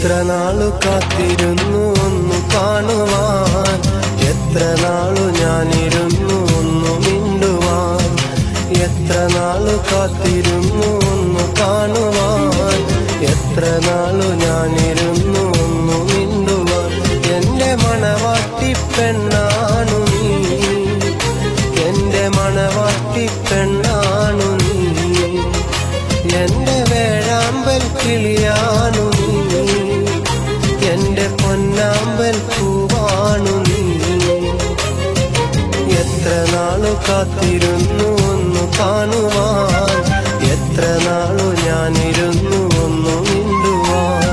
എത്ര നാളു കാത്തിരുന്നു ഒന്നു കാണുവാൻ എത്ര നാളു ഞാനിരുന്നു ഒന്നു മിണ്ടുവാൻ എത്ര നാളു കാത്തിരുന്നു ഒന്നു കാണുവാൻ എത്ര നാളു ഞാനിരുന്നു ഒന്നു മിണ്ടുവാൻ എന്റെ മണവാട്ടി പെണ്ണാണു നീ എന്റെ മണവാട്ടി പെണ്ണാണു നീ എന്റെ വേഴാമ്പൽ കിളിയാണു നീ എന്റെ പൊന്നാമ്പൽ പൂവാണു നീ എത്ര നാളു കാത്തിരുന്നു ഒന്നു കാണുവാൻ എത്ര നാളു ഞാനിരുന്നു ഒന്നു മിണ്ടുവാൻ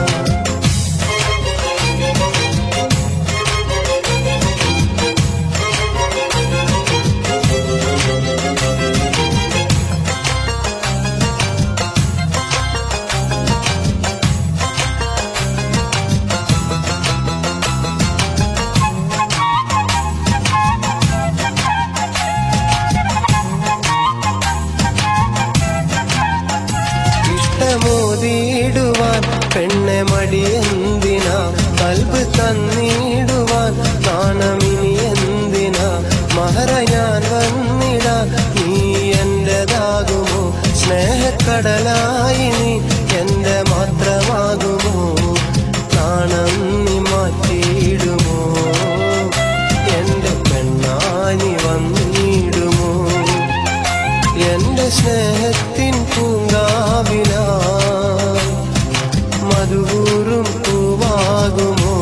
ഇഷ്ടമോതിയിടുവാൻ പെണ്ണെ മടിയെന്തിനാ കൽബ് തന്നിടുവാൻ നാണമിനി എന്തിനാ മഹറ ഞാൻ വന്നിടാ നീ എന്റേതാകുമോ സ്നേഹക്കടലായി നീ എന്റെ മാത്രമാകുമോ നാണം നീ മാറ്റിയിടുമോ എന്റെ പെണ്ണാനി വന്നിടുമോ എന്റെ സ്നേഹത്തിൻ പൂങ്കാവിന മധുകൂറും പൂവാകുമോ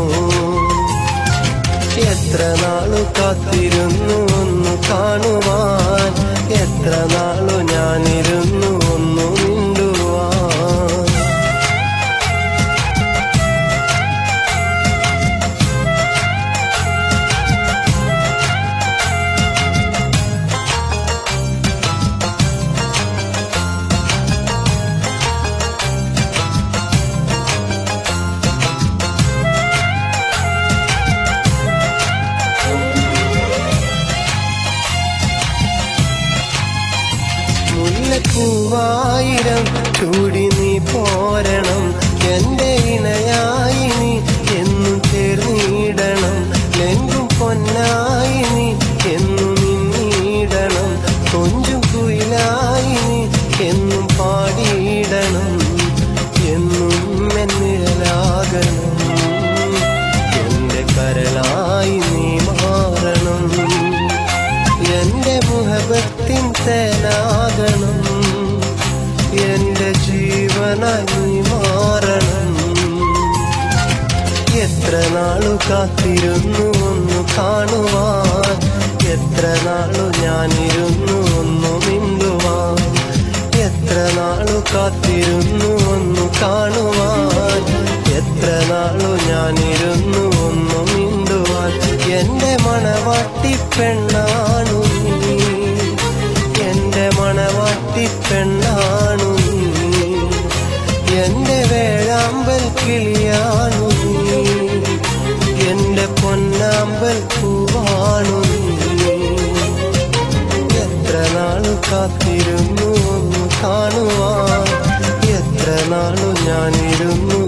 എത്ര നാളു കാത്തിരുന്നു ഒന്നു കാണുവാൻ എത്ര നാളു ഞാനിരുന്നു ഒന്നു മിണ്ടുവാൻ മുല്ലപ്പൂവായിരം ചൂടി നീ പോരണം എന്റെ ഇണയായി നീ എന്നും ചേർന്നിടണം ലെങ്കും പൊന്നായി നീ എന്നും നിന്നിടണം കൊഞ്ചും കുയിലായി നീ എന്നും പാടിയിടണം എന്നും എന്നിഴലാകണം എന്റെ കരളായി നീ മാറണം എന്റെ മുഹബത്തിൻ തേനാകണം എന്റെ ജീവനായി നീ മാറണം എത്ര നാളു കാത്തിരുന്നു ഒന്നു കാണുവാൻ എത്ര നാളു ഞാനിരുന്നു ഒന്നു മിണ്ടുവാൻ എത്ര നാളു കാത്തിരുന്നു ഒന്നു കാണുവാൻ എത്ര നാളു ഞാനിരുന്നു ഒന്നു മിണ്ടുവാൻ എന്റെ മണവാട്ടി പെണ്ണാണു നീ എന്റെ മണവാട്ടി പെണ്ണാണു നീ എന്റെ വേഴാമ്പൽ കിളിയാണു നീ എന്റെ പൊന്നാമ്പൽ പൂവാണു നീ എത്ര നാളു കാത്തിരുന്നു ഒന്ന് കാണുവാൻ എത്ര നാളു ഞാനിരുന്നു